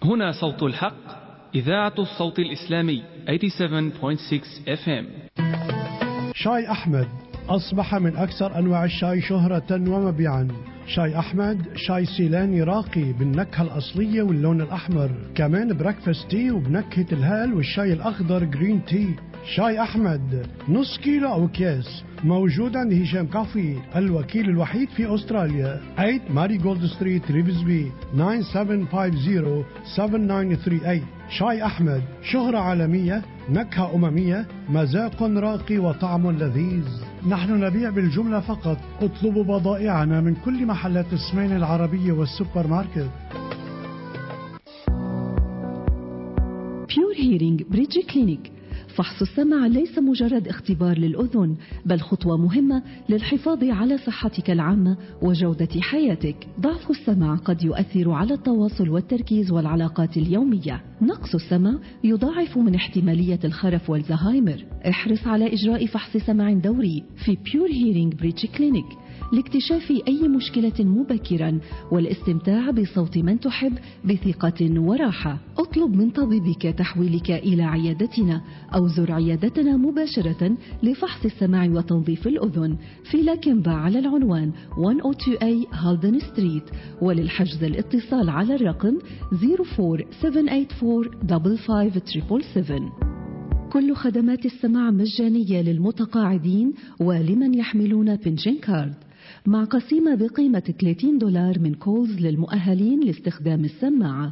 هنا صوت الحق إذاعة الصوت الإسلامي 87.6 FM شاي أحمد أصبح من أكثر أنواع الشاي شهرة ومبيعا شاي أحمد شاي سيلاني راقي بالنكهة الأصلية واللون الأحمر كمان بريكفاست تي وبنكهة الهال والشاي الأخضر جرين تي شاي أحمد نص كيلو أو أكياس موجود عند هشام كافي الوكيل الوحيد في أستراليا 8 ماري جولد ستريت ريفزبي 9750-7938 شاي أحمد شهرة عالمية نكهة أممية مذاق راقي وطعم لذيذ نحن نبيع بالجملة فقط اطلبوا بضائعنا من كل محلات السمين العربية والسوبر ماركت بيور هيرينج بريدج كلينيك فحص السمع ليس مجرد اختبار للأذن بل خطوة مهمة للحفاظ على صحتك العامة وجودة حياتك ضعف السمع قد يؤثر على التواصل والتركيز والعلاقات اليومية نقص السمع يضاعف من احتمالية الخرف والزهايمر احرص على إجراء فحص سمع دوري في بيور هيرينج بريتش كلينيك لاكتشاف أي مشكلة مبكرا والاستمتاع بصوت من تحب بثقة وراحة اطلب من طبيبك تحويلك إلى عيادتنا أو زر عيادتنا مباشرة لفحص السمع وتنظيف الأذن في لاكنبا على العنوان 102A هالدن ستريت وللحجز الاتصال على الرقم 04784 كل خدمات السماع مجانية للمتقاعدين ولمن يحملون بنشن كارد مع قسيمة بقيمة 30 دولار من كولز للمؤهلين لاستخدام السماعة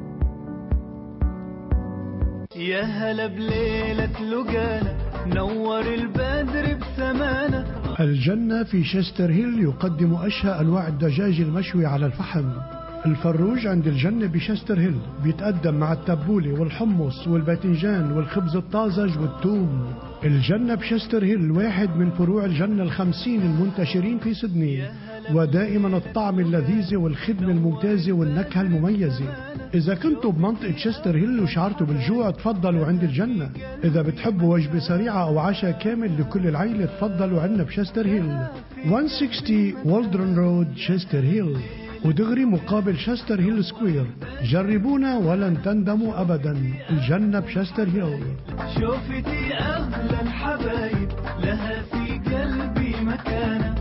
يا هلا بليلة لقانا نور البدر بسمانا الجنة في شستر هيل يقدم أشهى أنواع الدجاج المشوي على الفحم الفروج عند الجنة بشستر هيل بيتقدم مع التبولة والحمص والباذنجان والخبز الطازج والثوم الجنة بشستر هيل واحد من فروع الجنة الخمسين المنتشرين في سدني ودائما الطعم اللذيذ والخدمة الممتازة والنكهة المميزة إذا كنتوا بمنطقة شستر هيل وشعرتوا بالجوع تفضلوا عند الجنة إذا بتحبوا وجبة سريعة أو عشاء كامل لكل العيلة تفضلوا عنا بشستر هيل 160 والدرن رود شستر هيل ودغري مقابل شستر هيل سكوير جربونا ولن تندموا أبدا الجنة بشستر هيل شوفتي أغلى الحبايب لها في قلبي مكانة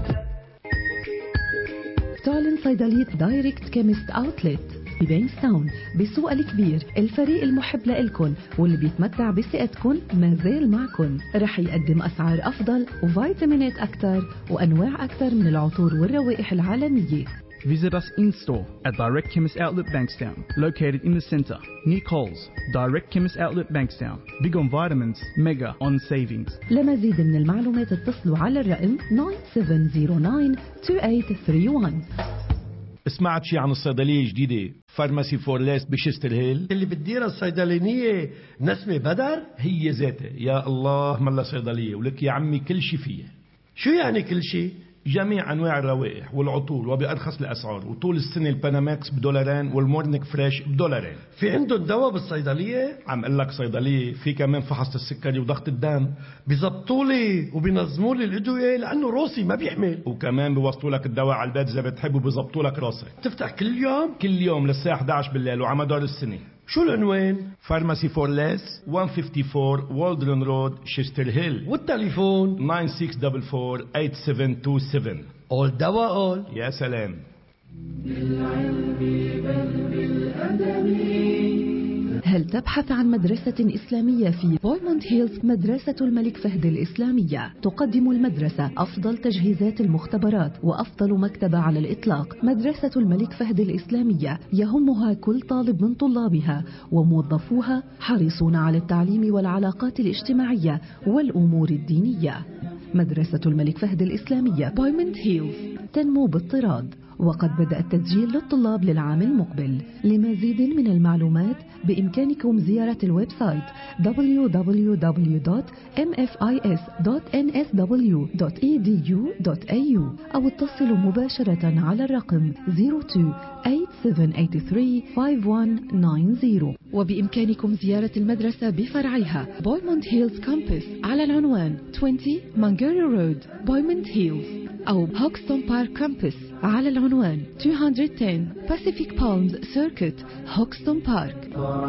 تعلن صيدلية دايركت كيمست اوتلت في بينستاون بالسوق الكبير الفريق المحب لإلكن واللي بيتمتع بثقتكن ما زال معكن رح يقدم أسعار أفضل وفيتامينات أكثر وأنواع أكثر من العطور والروائح العالمية Visit us in store at Direct Chemist Outlet Bankstown, located in the centre, near Coles. Direct Chemist Outlet Bankstown. Big on vitamins, mega on savings. لمزيد من المعلومات اتصلوا على الرقم 97092831 سمعت شي عن الصيدلية الجديدة فارماسي فور ليس بشستر هيل اللي بتديرها الصيدلانية نسمة بدر هي ذاتها يا الله ملا صيدلية ولك يا عمي كل شي فيها شو يعني كل شيء جميع انواع الروائح والعطور وبارخص الاسعار وطول السنه الباناماكس بدولارين والمورنيك فريش بدولارين في عندهم دواء بالصيدلية عم اقول لك صيدليه في كمان فحص السكري وضغط الدم بيزبطوا لي وبينظموا لي الادوية لانه روسي ما بيحمل وكمان بيوصلوا لك الدواء على البيت اذا بتحب وبيظبطوا لك راسك تفتح كل يوم كل يوم للساعه 11 بالليل وعلى مدار السنه شو العنوان فارماسي فور ليس 154 والدرن رود شيستر هيل والتليفون 9644-8727 اول دواء اول يا سلام هل تبحث عن مدرسة إسلامية في بويموند هيلز مدرسة الملك فهد الإسلامية تقدم المدرسة أفضل تجهيزات المختبرات وأفضل مكتبة على الإطلاق مدرسة الملك فهد الإسلامية يهمها كل طالب من طلابها وموظفوها حريصون على التعليم والعلاقات الاجتماعية والأمور الدينية مدرسة الملك فهد الإسلامية بويموند هيلز تنمو باضطراد وقد بدأ التسجيل للطلاب للعام المقبل لمزيد من المعلومات بإمكانكم زيارة الويب سايت www.mfis.nsw.edu.au أو اتصلوا مباشرة على الرقم 02-8783-5190 وبإمكانكم زيارة المدرسة بفرعها بويموند هيلز كامبس على العنوان 20 مانجاري رود بويموند هيلز أو هوكستون بارك كامبس على العنوان 210 Pacific Palms Circuit هوكستون بارك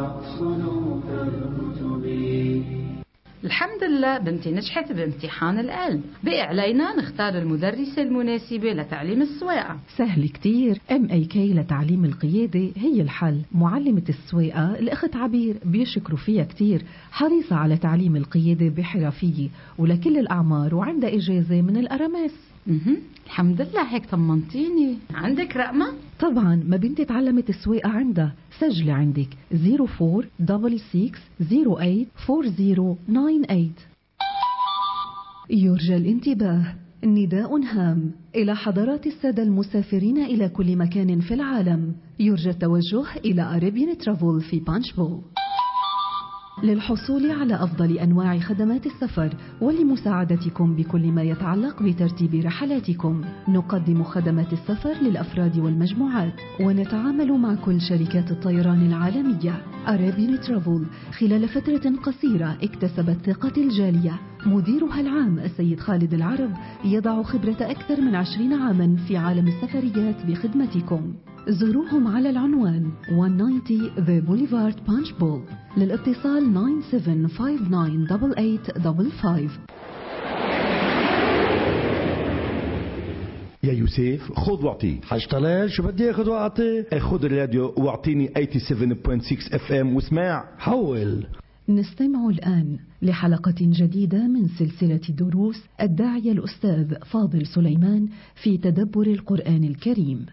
الحمد لله بنتي نجحت بامتحان العلم بقي علينا نختار المدرسة المناسبة لتعليم السواقة سهل كتير ام اي كي لتعليم القيادة هي الحل معلمة السواقة الأخت عبير بيشكروا فيها كتير حريصة على تعليم القيادة بحرفية ولكل الأعمار وعندها إجازة من الأرامس مهم. الحمد لله هيك طمنتيني عندك رقمة؟ طبعا ما بنتي تعلمت السواقة عندها سجلي عندك 0466084098 يرجى الانتباه نداء هام إلى حضرات السادة المسافرين إلى كل مكان في العالم يرجى التوجه إلى أريبيان ترافل في بانشبو للحصول على أفضل أنواع خدمات السفر ولمساعدتكم بكل ما يتعلق بترتيب رحلاتكم نقدم خدمات السفر للأفراد والمجموعات ونتعامل مع كل شركات الطيران العالمية أرابين ترافل خلال فترة قصيرة اكتسبت ثقة الجالية مديرها العام السيد خالد العرب يضع خبرة أكثر من عشرين عاما في عالم السفريات بخدمتكم زوروهم على العنوان 190 The Boulevard Punch Bowl للاتصال 97598855 يا يوسف خذ واعطي حشتغل شو بدي اخذ واعطي خذ الراديو واعطيني 87.6 اف ام واسمع حول نستمع الآن لحلقة جديدة من سلسلة دروس الداعية الأستاذ فاضل سليمان في تدبر القرآن الكريم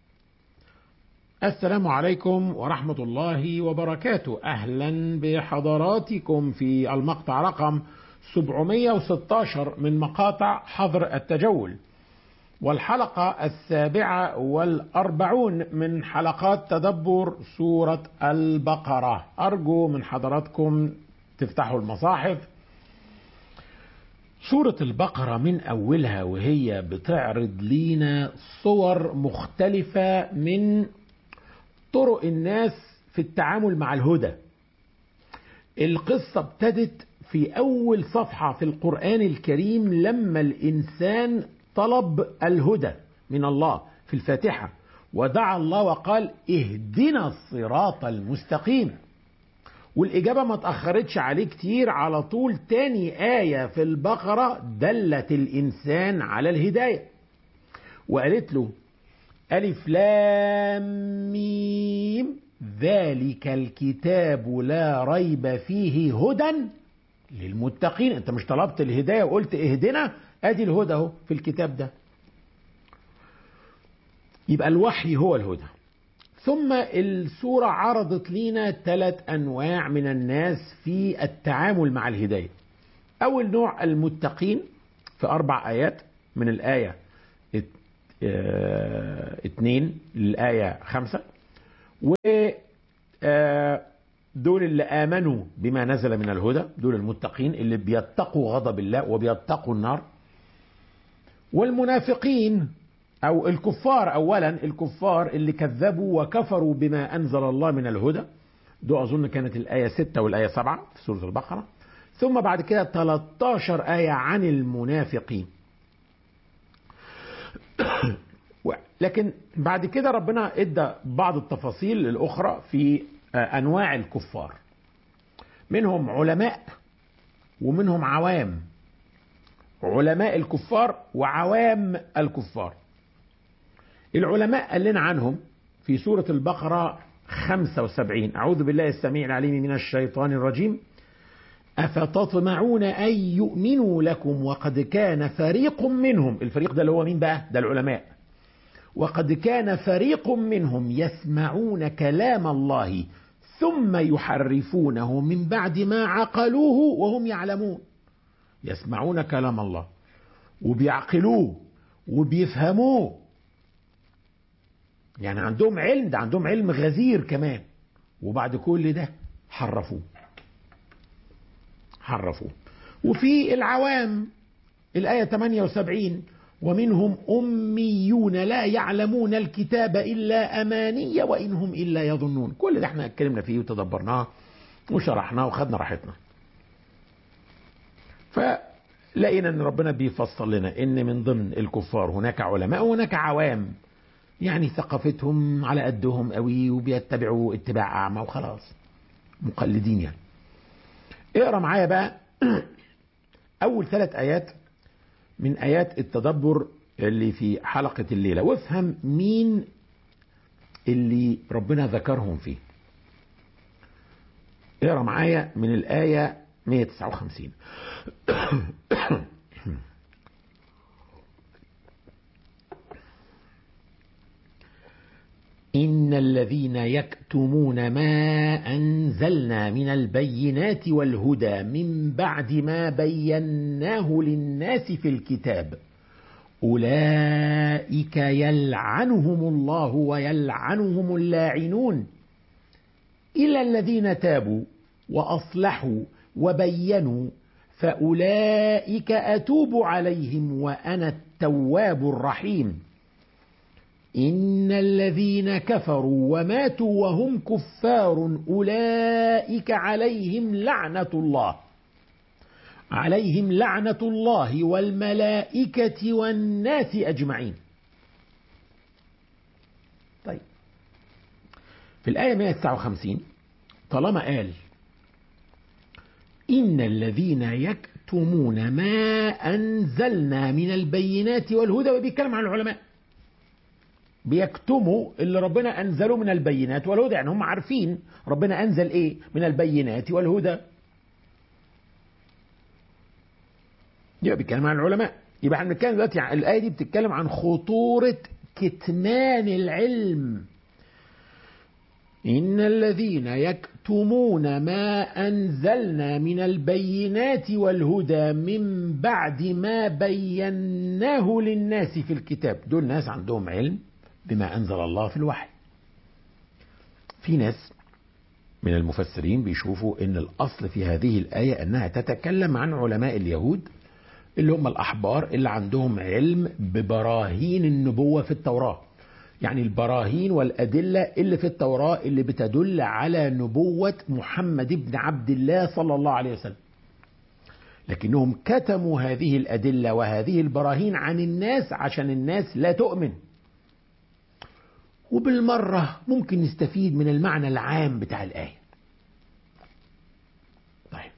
السلام عليكم ورحمة الله وبركاته أهلا بحضراتكم في المقطع رقم 716 من مقاطع حظر التجول والحلقة السابعة والأربعون من حلقات تدبر سورة البقرة أرجو من حضراتكم تفتحوا المصاحف سورة البقرة من أولها وهي بتعرض لينا صور مختلفة من طرق الناس في التعامل مع الهدى القصة ابتدت في أول صفحة في القرآن الكريم لما الإنسان طلب الهدى من الله في الفاتحة ودعا الله وقال اهدنا الصراط المستقيم والإجابة ما تأخرتش عليه كتير على طول تاني آية في البقرة دلت الإنسان على الهداية وقالت له ألف لام ميم ذلك الكتاب لا ريب فيه هدى للمتقين انت مش طلبت الهداية وقلت اهدنا ادي الهدى اهو في الكتاب ده يبقى الوحي هو الهدى ثم السورة عرضت لنا ثلاث أنواع من الناس في التعامل مع الهداية أول نوع المتقين في أربع آيات من الآية ات- اه اتنين للآية خمسة و اه دول اللي آمنوا بما نزل من الهدى دول المتقين اللي بيتقوا غضب الله وبيتقوا النار والمنافقين أو الكفار أولا الكفار اللي كذبوا وكفروا بما أنزل الله من الهدى دول أظن كانت الآية 6 والآية 7 في سورة البقرة ثم بعد كده 13 آية عن المنافقين لكن بعد كده ربنا ادى بعض التفاصيل الأخرى في أنواع الكفار منهم علماء ومنهم عوام علماء الكفار وعوام الكفار العلماء قال لنا عنهم في سورة البقرة 75 أعوذ بالله السميع العليم من الشيطان الرجيم أفتطمعون أن يؤمنوا لكم وقد كان فريق منهم الفريق ده اللي هو مين بقى ده العلماء وقد كان فريق منهم يسمعون كلام الله ثم يحرفونه من بعد ما عقلوه وهم يعلمون يسمعون كلام الله وبيعقلوه وبيفهموه يعني عندهم علم ده عندهم علم غزير كمان وبعد كل ده حرفوه حرفوه وفي العوام الآية 78 ومنهم أميون لا يعلمون الكتاب إلا أماني وإنهم إلا يظنون كل ده احنا اتكلمنا فيه وتدبرناه وشرحناه وخدنا راحتنا فلقينا ان ربنا بيفصل لنا ان من ضمن الكفار هناك علماء وهناك عوام يعني ثقافتهم على قدهم قوي وبيتبعوا اتباع اعمى وخلاص مقلدين يعني اقرا معايا بقى اول ثلاث ايات من ايات التدبر اللي في حلقه الليله وافهم مين اللي ربنا ذكرهم فيه اقرا معايا من الايه 159 إن الذين يكتمون ما أنزلنا من البينات والهدى من بعد ما بيناه للناس في الكتاب أولئك يلعنهم الله ويلعنهم اللاعنون إلا الذين تابوا وأصلحوا وبينوا فأولئك أتوب عليهم وأنا التواب الرحيم إن الذين كفروا وماتوا وهم كفار أولئك عليهم لعنة الله عليهم لعنة الله والملائكة والناس أجمعين طيب في الآية 159 طالما قال إن الذين يكتمون ما أنزلنا من البينات والهدى وبيتكلم عن العلماء بيكتموا اللي ربنا أنزله من البينات والهدى يعني هم عارفين ربنا أنزل إيه من البينات والهدى يبقى بيتكلم عن العلماء يبقى احنا بنتكلم دلوقتي عن الآية دي بتتكلم عن خطورة كتمان العلم إن الذين يكتمون ما أنزلنا من البينات والهدى من بعد ما بيناه للناس في الكتاب دول ناس عندهم علم بما أنزل الله في الوحي في ناس من المفسرين بيشوفوا ان الأصل في هذه الآية أنها تتكلم عن علماء اليهود اللي هم الأحبار اللي عندهم علم ببراهين النبوة في التوراة يعني البراهين والأدلة اللي في التوراة اللي بتدل على نبوة محمد بن عبد الله صلى الله عليه وسلم لكنهم كتموا هذه الأدلة وهذه البراهين عن الناس عشان الناس لا تؤمن وبالمرة ممكن نستفيد من المعنى العام بتاع الآية طيب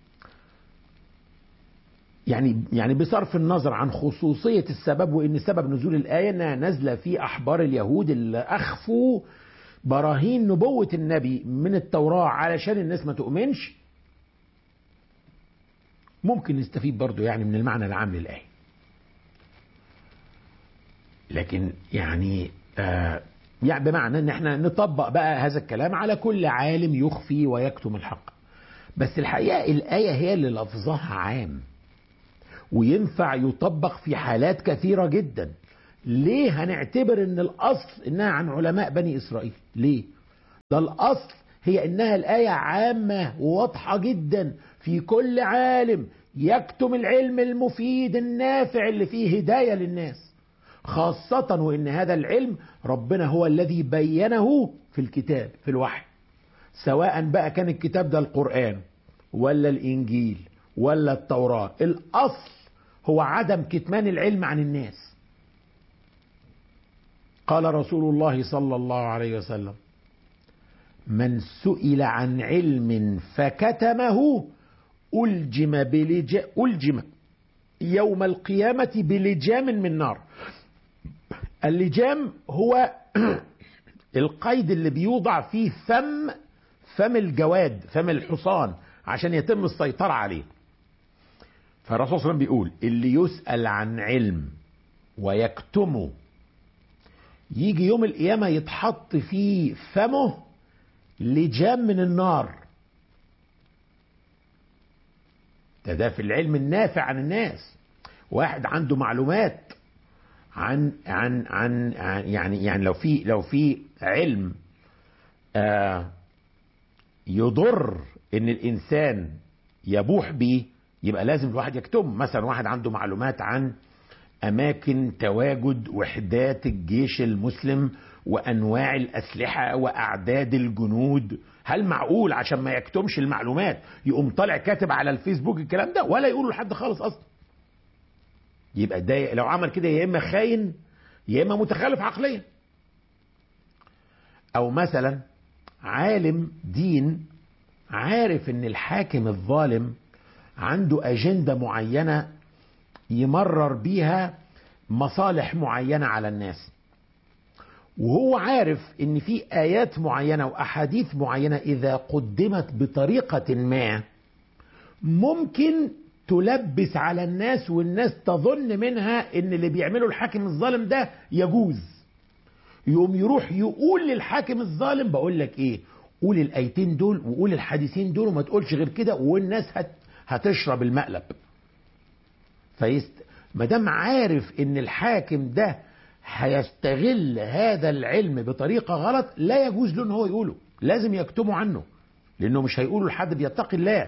يعني يعني بصرف النظر عن خصوصية السبب وإن سبب نزول الآية إنها نازلة في أحبار اليهود اللي أخفوا براهين نبوة النبي من التوراة علشان الناس ما تؤمنش ممكن نستفيد برضو يعني من المعنى العام للآية لكن يعني آه يعني بمعنى ان احنا نطبق بقى هذا الكلام على كل عالم يخفي ويكتم الحق بس الحقيقة الآية هي اللي لفظها عام وينفع يطبق في حالات كثيرة جدا ليه هنعتبر ان الاصل انها عن علماء بني اسرائيل ليه ده الاصل هي انها الايه عامه وواضحه جدا في كل عالم يكتم العلم المفيد النافع اللي فيه هدايه للناس خاصه وان هذا العلم ربنا هو الذي بينه في الكتاب في الوحي سواء بقى كان الكتاب ده القران ولا الانجيل ولا التوراه الاصل هو عدم كتمان العلم عن الناس قال رسول الله صلى الله عليه وسلم من سئل عن علم فكتمه ألجم بلج ألجم يوم القيامة بلجام من نار اللجام هو القيد اللي بيوضع فيه فم فم الجواد فم الحصان عشان يتم السيطرة عليه فالرسول صلى الله عليه وسلم بيقول اللي يسأل عن علم ويكتمه يجي يوم القيامة يتحط في فمه لجام من النار ده ده في العلم النافع عن الناس واحد عنده معلومات عن عن عن, عن يعني يعني لو في لو في علم آه يضر ان الانسان يبوح بيه يبقى لازم الواحد يكتم مثلا واحد عنده معلومات عن اماكن تواجد وحدات الجيش المسلم وانواع الاسلحه واعداد الجنود هل معقول عشان ما يكتمش المعلومات يقوم طالع كاتب على الفيسبوك الكلام ده ولا يقوله لحد خالص اصلا يبقى ده لو عمل كده يا اما خاين يا اما متخلف عقليا او مثلا عالم دين عارف ان الحاكم الظالم عنده اجنده معينه يمرر بيها مصالح معينه على الناس وهو عارف ان في ايات معينه واحاديث معينه اذا قدمت بطريقه ما ممكن تلبس على الناس والناس تظن منها ان اللي بيعمله الحاكم الظالم ده يجوز يقوم يروح يقول للحاكم الظالم بقول لك ايه قول الايتين دول وقول الحديثين دول وما تقولش غير كده والناس هت هتشرب المقلب فيست ما دام عارف ان الحاكم ده هيستغل هذا العلم بطريقه غلط لا يجوز له ان هو يقوله لازم يكتموا عنه لانه مش هيقوله لحد بيتقي الله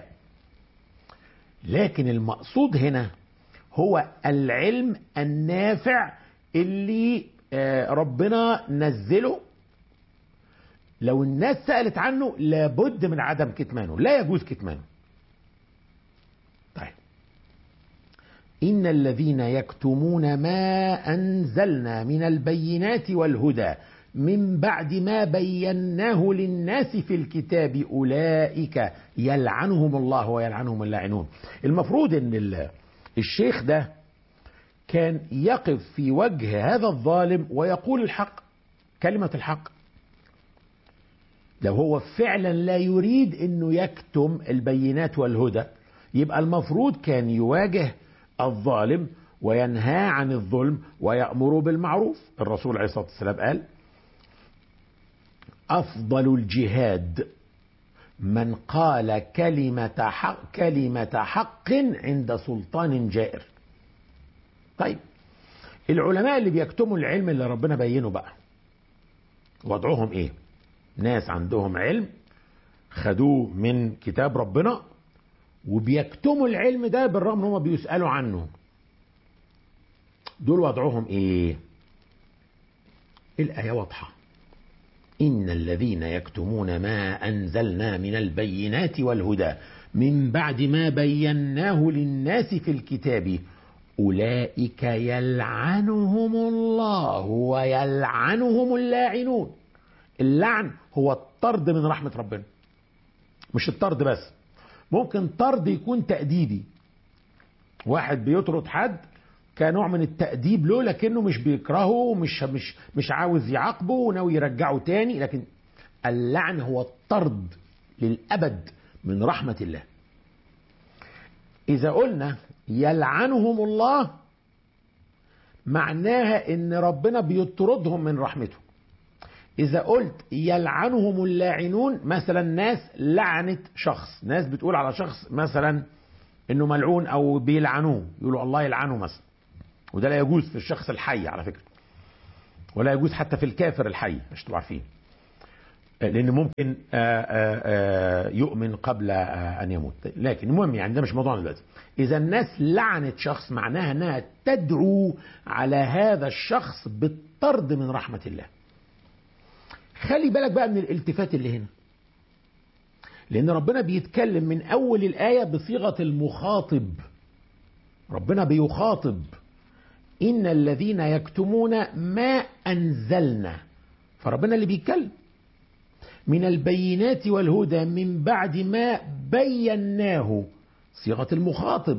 لكن المقصود هنا هو العلم النافع اللي ربنا نزله لو الناس سألت عنه لابد من عدم كتمانه لا يجوز كتمانه طيب إن الذين يكتمون ما أنزلنا من البينات والهدى من بعد ما بيناه للناس في الكتاب أولئك يلعنهم الله ويلعنهم اللاعنون المفروض أن الشيخ ده كان يقف في وجه هذا الظالم ويقول الحق كلمة الحق لو هو فعلا لا يريد انه يكتم البينات والهدى يبقى المفروض كان يواجه الظالم وينهى عن الظلم ويأمر بالمعروف الرسول عليه الصلاة والسلام قال أفضل الجهاد من قال كلمة حق, كلمة حق عند سلطان جائر طيب العلماء اللي بيكتموا العلم اللي ربنا بينه بقى وضعهم ايه ناس عندهم علم خدوه من كتاب ربنا وبيكتموا العلم ده بالرغم ان هم بيسألوا عنه دول وضعهم ايه الآية واضحة إن الذين يكتمون ما أنزلنا من البينات والهدى من بعد ما بيناه للناس في الكتاب أولئك يلعنهم الله ويلعنهم اللاعنون اللعن هو الطرد من رحمة ربنا مش الطرد بس ممكن طرد يكون تأديبي واحد بيطرد حد كنوع من التأديب له لكنه مش بيكرهه ومش مش مش عاوز يعاقبه وناوي يرجعه تاني لكن اللعن هو الطرد للأبد من رحمة الله إذا قلنا يلعنهم الله معناها ان ربنا بيطردهم من رحمته اذا قلت يلعنهم اللاعنون مثلا ناس لعنت شخص ناس بتقول على شخص مثلا انه ملعون او بيلعنوه يقولوا الله يلعنه مثلا وده لا يجوز في الشخص الحي على فكره ولا يجوز حتى في الكافر الحي مش تبقوا عارفين لان ممكن آآ آآ يؤمن قبل ان يموت لكن المهم يعني ده مش موضوعنا دلوقتي اذا الناس لعنت شخص معناها انها تدعو على هذا الشخص بالطرد من رحمه الله خلي بالك بقى من الالتفات اللي هنا لان ربنا بيتكلم من اول الايه بصيغه المخاطب ربنا بيخاطب ان الذين يكتمون ما انزلنا فربنا اللي بيتكلم من البينات والهدى من بعد ما بيناه صيغه المخاطب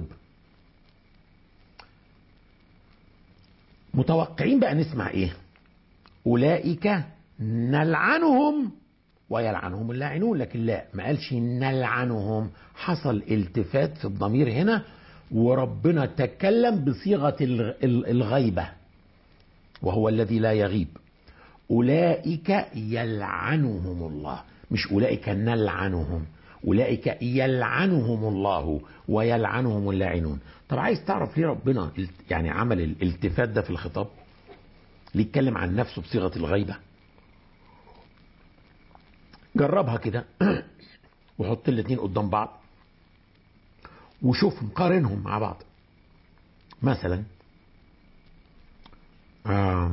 متوقعين بقى نسمع ايه اولئك نلعنهم ويلعنهم اللاعنون لكن لا ما قالش نلعنهم حصل التفات في الضمير هنا وربنا تكلم بصيغة الغيبة وهو الذي لا يغيب أولئك يلعنهم الله مش أولئك نلعنهم أولئك يلعنهم الله ويلعنهم اللاعنون طب عايز تعرف ليه ربنا يعني عمل الالتفات ده في الخطاب ليه اتكلم عن نفسه بصيغة الغيبة جربها كده وحط الاثنين قدام بعض وشوف مقارنهم مع بعض مثلا آه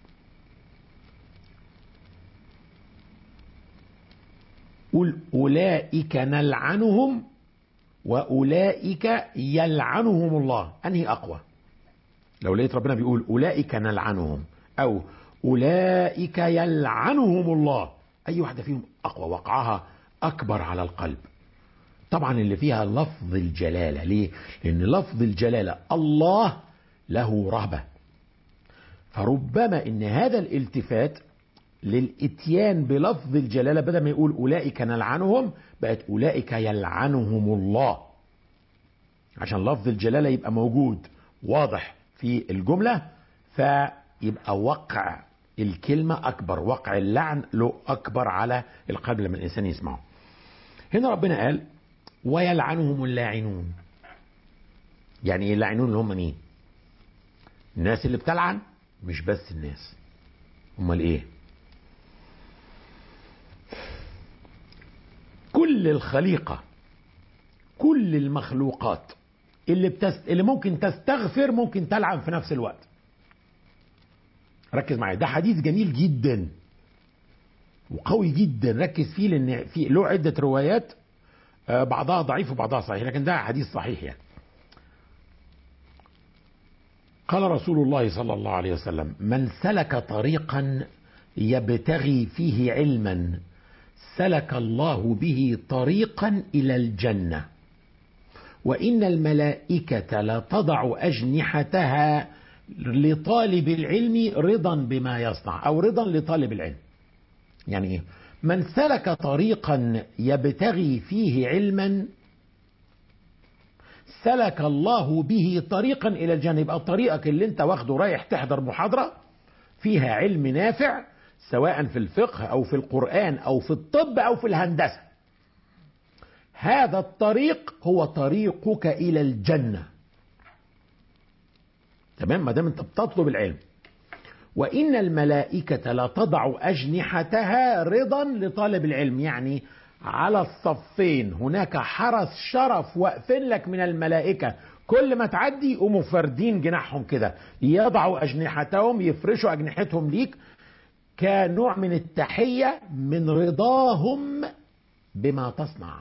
قول أولئك نلعنهم وأولئك يلعنهم الله أنهي أقوى لو لقيت ربنا بيقول أولئك نلعنهم أو أولئك يلعنهم الله أي واحدة فيهم أقوى وقعها أكبر على القلب طبعا اللي فيها لفظ الجلالة ليه؟ لأن لفظ الجلالة الله له رهبة فربما ان هذا الالتفات للاتيان بلفظ الجلاله بدل ما يقول اولئك نلعنهم بقت اولئك يلعنهم الله عشان لفظ الجلاله يبقى موجود واضح في الجمله فيبقى وقع الكلمه اكبر وقع اللعن له اكبر على القلب لما الانسان يسمعه هنا ربنا قال ويلعنهم اللاعنون يعني ايه اللاعنون اللي هم مين الناس اللي بتلعن مش بس الناس امال ايه كل الخليقة كل المخلوقات اللي بتست... اللي ممكن تستغفر ممكن تلعن في نفس الوقت ركز معايا ده حديث جميل جدا وقوي جدا ركز فيه لان في له عدة روايات آه، بعضها ضعيف وبعضها صحيح لكن ده حديث صحيح يعني قال رسول الله صلى الله عليه وسلم من سلك طريقا يبتغي فيه علما سلك الله به طريقا الى الجنه وان الملائكه لتضع اجنحتها لطالب العلم رضا بما يصنع او رضا لطالب العلم يعني ايه من سلك طريقا يبتغي فيه علما سلك الله به طريقا الى الجنه يبقى طريقك اللي انت واخده رايح تحضر محاضره فيها علم نافع سواء في الفقه او في القران او في الطب او في الهندسه هذا الطريق هو طريقك الى الجنه تمام ما دام انت بتطلب العلم وان الملائكه لتضع اجنحتها رضا لطالب العلم يعني على الصفين هناك حرس شرف واقفين لك من الملائكة كل ما تعدي يقوموا فاردين جناحهم كده يضعوا أجنحتهم يفرشوا أجنحتهم ليك كنوع من التحية من رضاهم بما تصنع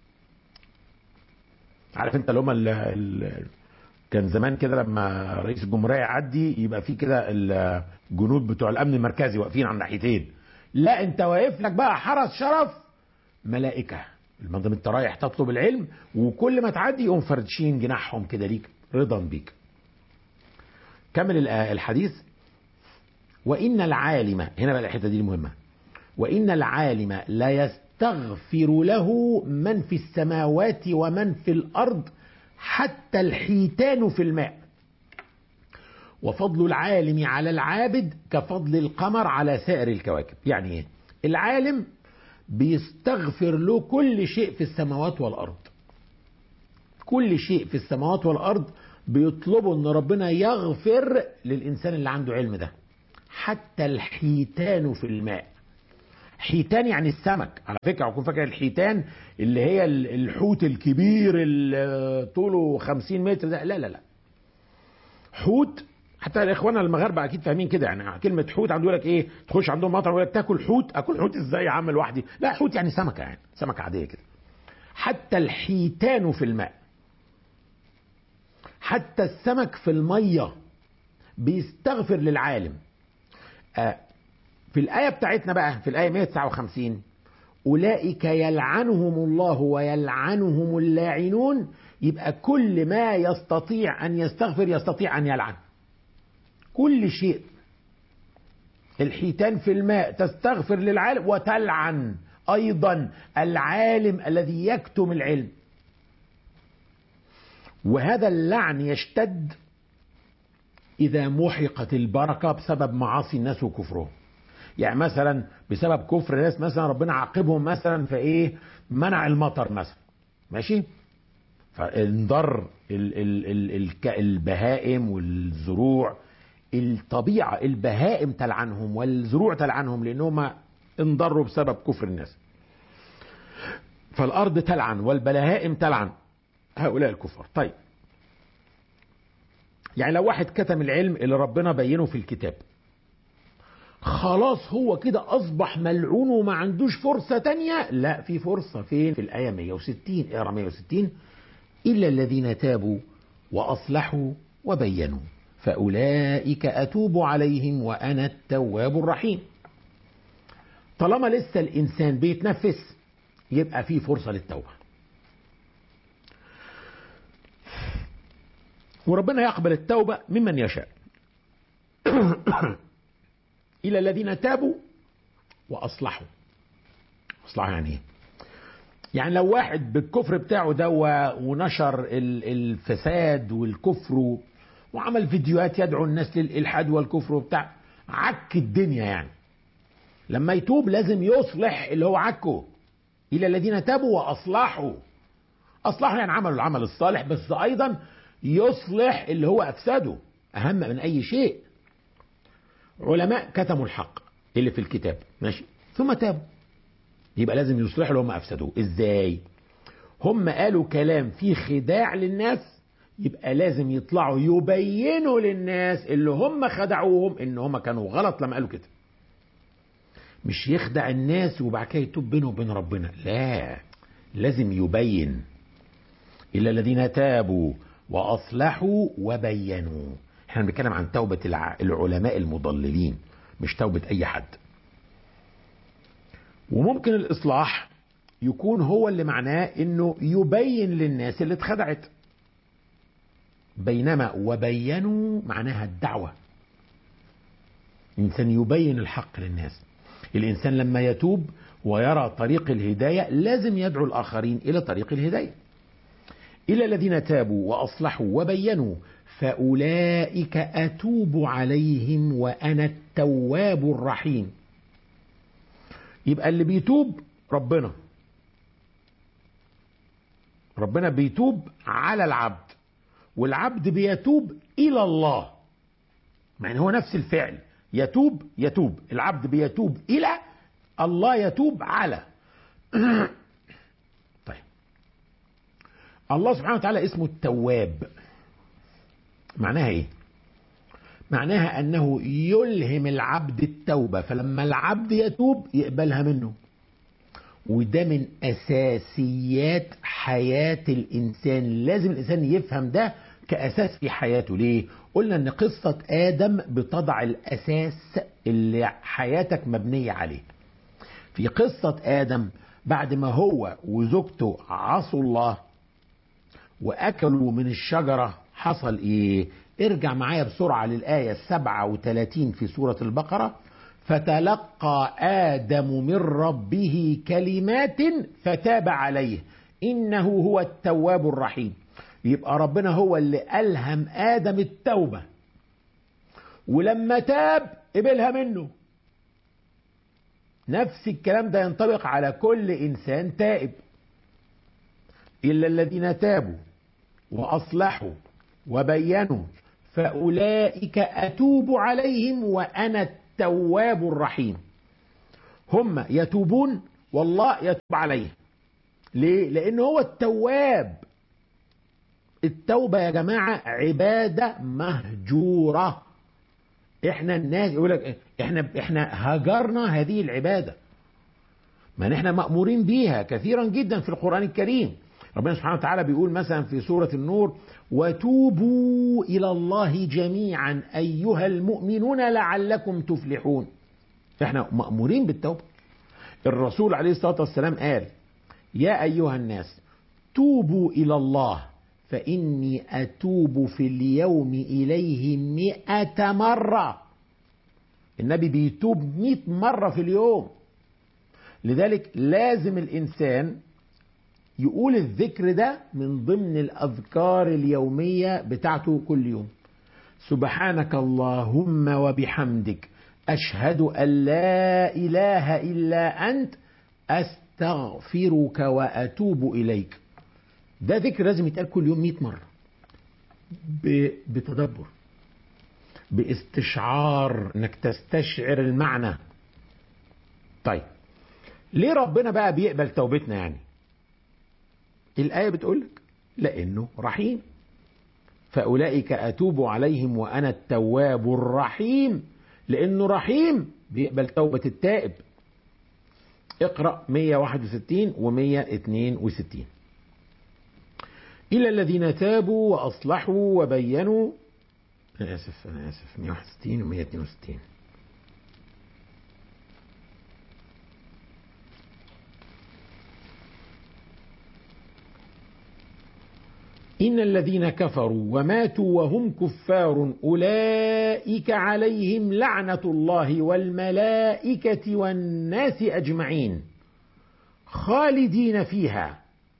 عارف انت اللي هم ال- ال- كان زمان كده لما رئيس الجمهورية يعدي يبقى في كده الجنود بتوع الأمن المركزي واقفين على الناحيتين لا انت واقف لك بقى حرس شرف ملائكة ما دام انت رايح تطلب العلم وكل ما تعدي يقوم فردشين جناحهم كده ليك رضا بيك كمل ال- الحديث وإن العالم هنا بقى الحتة دي المهمة وإن العالم لا يستغفر له من في السماوات ومن في الأرض حتى الحيتان في الماء وفضل العالم على العابد كفضل القمر على سائر الكواكب يعني ايه العالم بيستغفر له كل شيء في السماوات والارض كل شيء في السماوات والارض بيطلبوا ان ربنا يغفر للانسان اللي عنده علم ده حتى الحيتان في الماء حيتان يعني السمك على فكره اكون فاكر الحيتان اللي هي ال- الحوت الكبير اللي طوله 50 متر ده لا لا لا حوت حتى الاخوان المغاربه اكيد فاهمين كده يعني كلمه حوت عنده يقول لك ايه تخش عندهم مطعم يقول لك تاكل حوت اكل حوت ازاي يا عم لوحدي لا حوت يعني سمكه يعني سمكه عاديه كده حتى الحيتان في الماء حتى السمك في الميه بيستغفر للعالم آه في الآية بتاعتنا بقى في الآية 159 أولئك يلعنهم الله ويلعنهم اللاعنون يبقى كل ما يستطيع أن يستغفر يستطيع أن يلعن كل شيء الحيتان في الماء تستغفر للعالم وتلعن أيضا العالم الذي يكتم العلم وهذا اللعن يشتد إذا محقت البركة بسبب معاصي الناس وكفرهم يعني مثلا بسبب كفر ناس مثلا ربنا عاقبهم مثلا في ايه منع المطر مثلا ماشي فانضر ال ال ال ال البهائم والزروع الطبيعة البهائم تلعنهم والزروع تلعنهم لأنهم انضروا بسبب كفر الناس فالأرض تلعن والبهائم تلعن هؤلاء الكفار طيب يعني لو واحد كتم العلم اللي ربنا بينه في الكتاب خلاص هو كده أصبح ملعون وما عندوش فرصة تانية لا في فرصة فين في الآية 160 اقرا 160 إلا الذين تابوا وأصلحوا وبينوا فأولئك أتوب عليهم وأنا التواب الرحيم طالما لسه الإنسان بيتنفس يبقى فيه فرصة للتوبة وربنا يقبل التوبة ممن يشاء إلى الذين تابوا وأصلحوا أصلحوا يعني إيه؟ يعني لو واحد بالكفر بتاعه دوا ونشر الفساد والكفر وعمل فيديوهات يدعو الناس للإلحاد والكفر وبتاع عك الدنيا يعني لما يتوب لازم يصلح اللي هو عكه إلى الذين تابوا وأصلحوا أصلحوا يعني عملوا العمل الصالح بس أيضا يصلح اللي هو أفسده أهم من أي شيء علماء كتموا الحق اللي في الكتاب ماشي ثم تابوا يبقى لازم يصلحوا اللي هم أفسدوه إزاي هم قالوا كلام فيه خداع للناس يبقى لازم يطلعوا يبينوا للناس اللي هم خدعوهم ان هم كانوا غلط لما قالوا كده مش يخدع الناس وبعد كده يتوب بينه وبين ربنا لا لازم يبين إلا الذين تابوا وأصلحوا وبينوا احنا بنتكلم عن توبة العلماء المضللين مش توبة أي حد وممكن الإصلاح يكون هو اللي معناه انه يبين للناس اللي اتخدعت بينما وبينوا معناها الدعوة الإنسان يبين الحق للناس الإنسان لما يتوب ويرى طريق الهداية لازم يدعو الآخرين إلى طريق الهداية إلى الذين تابوا وأصلحوا وبينوا فأولئك أتوب عليهم وأنا التواب الرحيم يبقى اللي بيتوب ربنا ربنا بيتوب على العبد والعبد بيتوب إلى الله يعني هو نفس الفعل يتوب يتوب العبد بيتوب إلى الله يتوب على طيب الله سبحانه وتعالى اسمه التواب معناها ايه معناها انه يلهم العبد التوبة فلما العبد يتوب يقبلها منه وده من اساسيات حياة الانسان لازم الانسان يفهم ده كاساس في حياته ليه قلنا ان قصة ادم بتضع الاساس اللي حياتك مبنية عليه في قصة ادم بعد ما هو وزوجته عصوا الله واكلوا من الشجرة حصل ايه ارجع معايا بسرعة للآية 37 في سورة البقرة فتلقى آدم من ربه كلمات فتاب عليه إنه هو التواب الرحيم يبقى ربنا هو اللي ألهم آدم التوبة ولما تاب قبلها منه نفس الكلام ده ينطبق على كل إنسان تائب إلا الذين تابوا وأصلحوا وبينوا فأولئك أتوب عليهم وأنا التواب الرحيم هم يتوبون والله يتوب عليهم ليه؟ لأن هو التواب التوبة يا جماعة عبادة مهجورة احنا الناس يقول لك احنا احنا هجرنا هذه العبادة ما احنا مأمورين بيها كثيرا جدا في القرآن الكريم ربنا سبحانه وتعالى بيقول مثلا في سورة النور وتوبوا إلى الله جميعا أيها المؤمنون لعلكم تفلحون احنا مأمورين بالتوبة الرسول عليه الصلاة والسلام قال يا أيها الناس توبوا إلى الله فإني أتوب في اليوم إليه مئة مرة النبي بيتوب مئة مرة في اليوم لذلك لازم الإنسان يقول الذكر ده من ضمن الأذكار اليومية بتاعته كل يوم سبحانك اللهم وبحمدك أشهد أن لا إله إلا أنت أستغفرك وأتوب إليك ده ذكر لازم يتقال كل يوم 100 مرة بتدبر باستشعار انك تستشعر المعنى طيب ليه ربنا بقى بيقبل توبتنا يعني الآية بتقولك لأنه رحيم فأولئك أتوب عليهم وأنا التواب الرحيم لأنه رحيم بيقبل توبة التائب اقرأ 161 و 162 إلى الذين تابوا وأصلحوا وبينوا أنا آسف أنا آسف 161 و 162 إن الذين كفروا وماتوا وهم كفار أولئك عليهم لعنة الله والملائكة والناس أجمعين خالدين فيها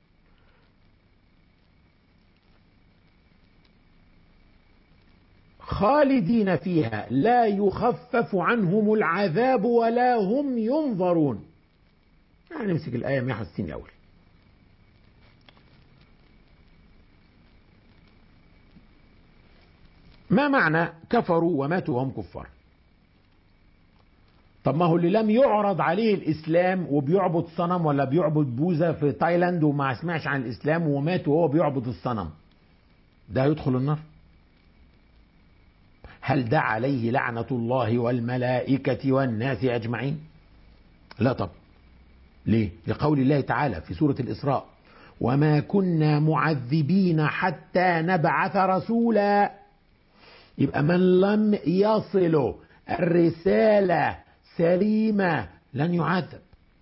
خالدين فيها لا يخفف عنهم العذاب ولا هم ينظرون يعني نمسك الآية 160 الأول ما معنى كفروا وماتوا وهم كفار طب ما هو اللي لم يعرض عليه الإسلام وبيعبد صنم ولا بيعبد بوذا في تايلاند وما سمعش عن الإسلام ومات وهو بيعبد الصنم ده يدخل النار هل ده عليه لعنة الله والملائكة والناس أجمعين لا طب ليه لقول الله تعالى في سورة الإسراء وما كنا معذبين حتى نبعث رسولا يبقى من لم يصل الرسالة سليمة لن يعذب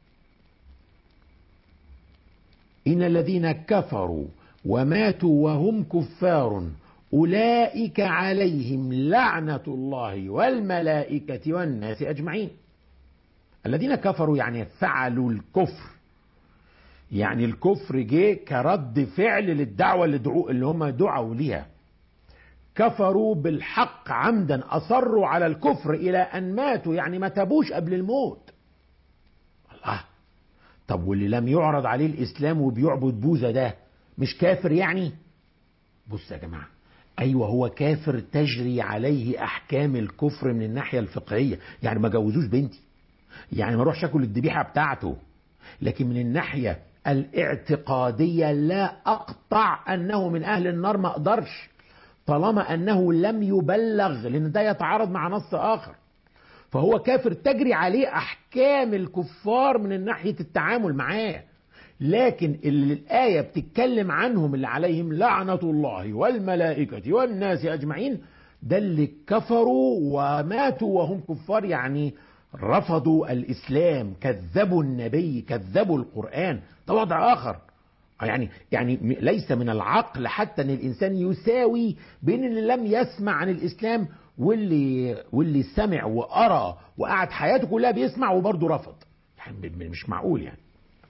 إن الذين كفروا وماتوا وهم كفار أولئك عليهم لعنة الله والملائكة والناس أجمعين الذين كفروا يعني فعلوا الكفر يعني الكفر جه كرد فعل للدعوة اللي, دعو اللي هم دعوا ليها كفروا بالحق عمدا أصروا على الكفر إلى أن ماتوا يعني ما تابوش قبل الموت الله طب واللي لم يعرض عليه الإسلام وبيعبد بوذا ده مش كافر يعني بص يا جماعة أيوة هو كافر تجري عليه أحكام الكفر من الناحية الفقهية يعني ما جوزوش بنتي يعني ما اروحش اكل الذبيحة بتاعته لكن من الناحية الاعتقادية لا أقطع أنه من أهل النار ما أقدرش طالما أنه لم يبلغ لأن ده يتعارض مع نص آخر فهو كافر تجري عليه أحكام الكفار من ناحية التعامل معاه لكن اللي الآية بتتكلم عنهم اللي عليهم لعنة الله والملائكة والناس أجمعين ده اللي كفروا وماتوا وهم كفار يعني رفضوا الإسلام كذبوا النبي كذبوا القرآن ده وضع آخر يعني يعني ليس من العقل حتى ان الانسان يساوي بين اللي لم يسمع عن الاسلام واللي واللي سمع وقرا وقعد حياته كلها بيسمع وبرضه رفض يعني مش معقول يعني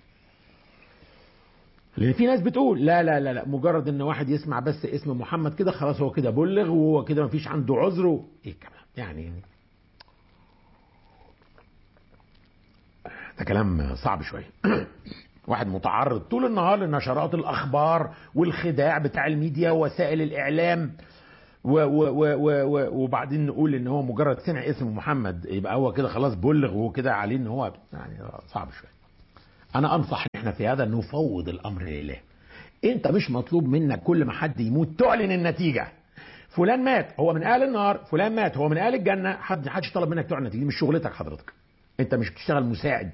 لان في ناس بتقول لا لا لا لا مجرد ان واحد يسمع بس اسم محمد كده خلاص هو كده بلغ وهو كده مفيش عنده عذر ايه كمان يعني ده كلام صعب شويه واحد متعرض طول النهار لنشرات الاخبار والخداع بتاع الميديا ووسائل الاعلام و و و و و وبعدين نقول ان هو مجرد سمع اسم محمد يبقى هو كده خلاص بلغ وهو كده عليه ان هو يعني صعب شويه انا انصح ان احنا في هذا نفوض الامر لله انت مش مطلوب منك كل ما حد يموت تعلن النتيجه فلان مات هو من اهل النار فلان مات هو من اهل الجنه حد حدش طلب منك تعلن النتيجه دي مش شغلتك حضرتك انت مش بتشتغل مساعد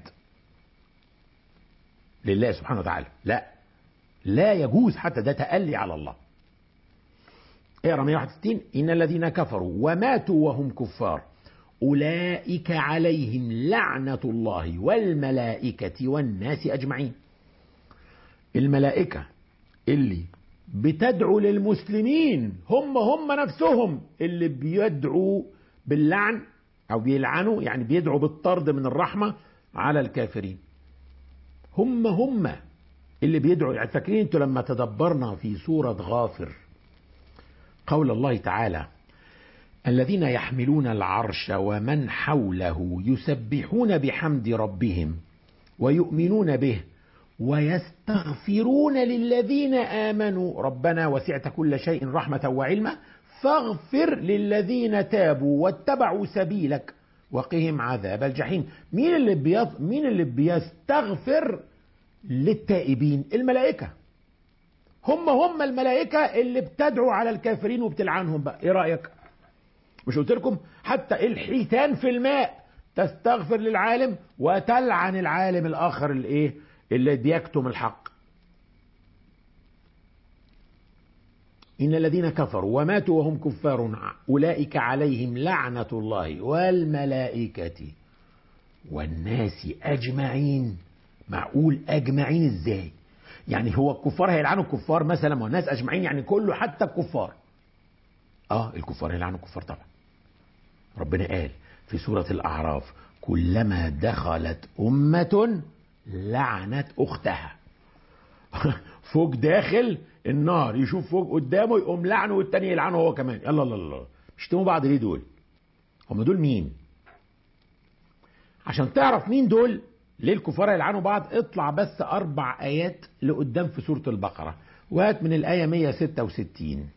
لله سبحانه وتعالى لا لا يجوز حتى ده تألي على الله اقرا 161 ان الذين كفروا وماتوا وهم كفار اولئك عليهم لعنه الله والملائكه والناس اجمعين الملائكه اللي بتدعو للمسلمين هم هم نفسهم اللي بيدعوا باللعن او بيلعنوا يعني بيدعوا بالطرد من الرحمه على الكافرين هم هم اللي بيدعوا يعني فاكرين انتوا لما تدبرنا في سورة غافر قول الله تعالى الذين يحملون العرش ومن حوله يسبحون بحمد ربهم ويؤمنون به ويستغفرون للذين آمنوا ربنا وسعت كل شيء رحمة وعلما فاغفر للذين تابوا واتبعوا سبيلك وقهم عذاب الجحيم مين اللي بيض... مين اللي بيستغفر للتائبين الملائكة هم هم الملائكة اللي بتدعو على الكافرين وبتلعنهم بقى ايه رأيك مش قلت لكم حتى الحيتان في الماء تستغفر للعالم وتلعن العالم الاخر الايه اللي بيكتم الحق إن الذين كفروا وماتوا وهم كفار أولئك عليهم لعنة الله والملائكة والناس أجمعين معقول أجمعين إزاي يعني هو الكفار هيلعنوا الكفار مثلا والناس اجمعين يعني كله حتى الكفار اه الكفار هيلعنوا الكفار طبعا ربنا قال في سورة الأعراف كلما دخلت أمة لعنت أختها فوق داخل النار يشوف فوق قدامه يقوم لعنه والتاني يلعنه هو كمان يلا الله الله بيشتموا بعض ليه دول هم دول مين عشان تعرف مين دول ليه الكفار يلعنوا بعض اطلع بس أربع آيات لقدام في سورة البقرة وهات من الآية 166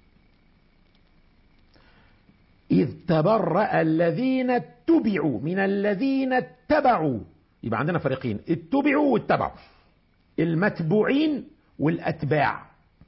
إذ تبرأ الذين اتبعوا من الذين اتبعوا يبقى عندنا فريقين اتبعوا واتبعوا المتبوعين والأتباع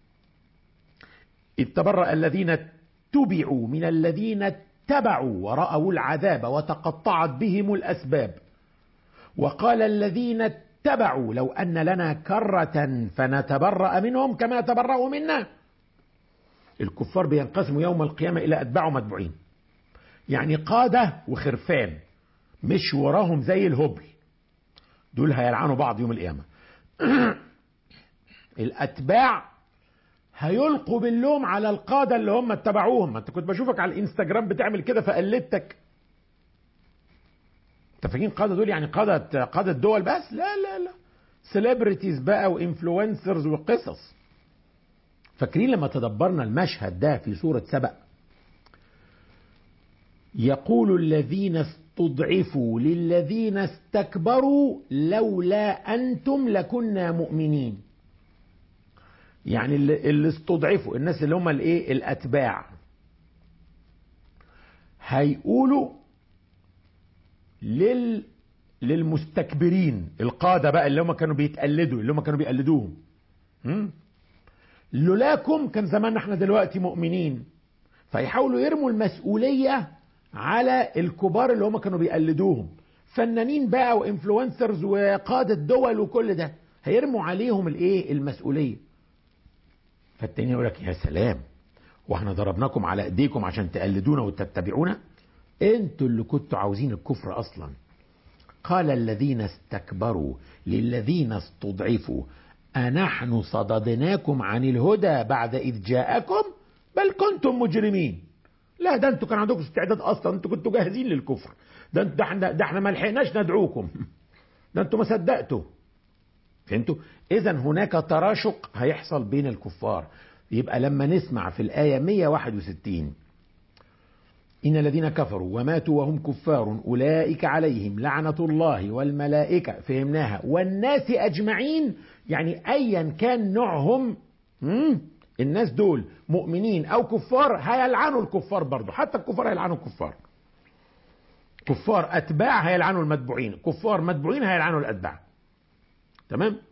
إذ تبرأ الذين اتبعوا من الذين اتبعوا ورأوا العذاب وتقطعت بهم الأسباب وقال الذين اتبعوا لو أن لنا كرة فنتبرأ منهم كما تبرأوا منا الكفار بينقسموا يوم القيامة إلى أتباع ومتبوعين يعني قادة وخرفان مش وراهم زي الهبل دول هيلعنوا بعض يوم القيامة الأتباع هيلقوا باللوم على القادة اللي هم اتبعوهم ما انت كنت بشوفك على الانستجرام بتعمل كده فقلدتك انت فاكرين قادة دول يعني قادة قادة دول بس لا لا لا سيلبرتيز بقى وانفلونسرز وقصص فاكرين لما تدبرنا المشهد ده في سورة سبأ يقول الذين استضعفوا للذين استكبروا لولا أنتم لكنا مؤمنين يعني اللي, اللي استضعفوا الناس اللي هم الايه الاتباع هيقولوا لل للمستكبرين القاده بقى اللي هم كانوا بيتقلدوا اللي هم كانوا بيقلدوهم م? لولاكم كان زماننا احنا دلوقتي مؤمنين فيحاولوا يرموا المسؤوليه على الكبار اللي هم كانوا بيقلدوهم فنانين بقى وانفلونسرز وقاده دول وكل ده هيرموا عليهم الايه المسؤوليه فالتاني يقول لك يا سلام واحنا ضربناكم على ايديكم عشان تقلدونا وتتبعونا انتوا اللي كنتوا عاوزين الكفر اصلا قال الذين استكبروا للذين استضعفوا أنحن صددناكم عن الهدى بعد إذ جاءكم بل كنتم مجرمين لا ده انتوا كان عندكم استعداد اصلا انتوا كنتوا جاهزين للكفر ده ده احنا ده احنا ما لحقناش ندعوكم ده انتوا ما صدقتوا فهمتوا اذا هناك تراشق هيحصل بين الكفار يبقى لما نسمع في الايه 161 إن الذين كفروا وماتوا وهم كفار أولئك عليهم لعنة الله والملائكة فهمناها والناس أجمعين يعني أيا كان نوعهم الناس دول مؤمنين أو كفار هيلعنوا الكفار برضه حتى الكفار هيلعنوا الكفار كفار أتباع هيلعنوا المتبوعين كفار متبوعين هيلعنوا الأتباع تمام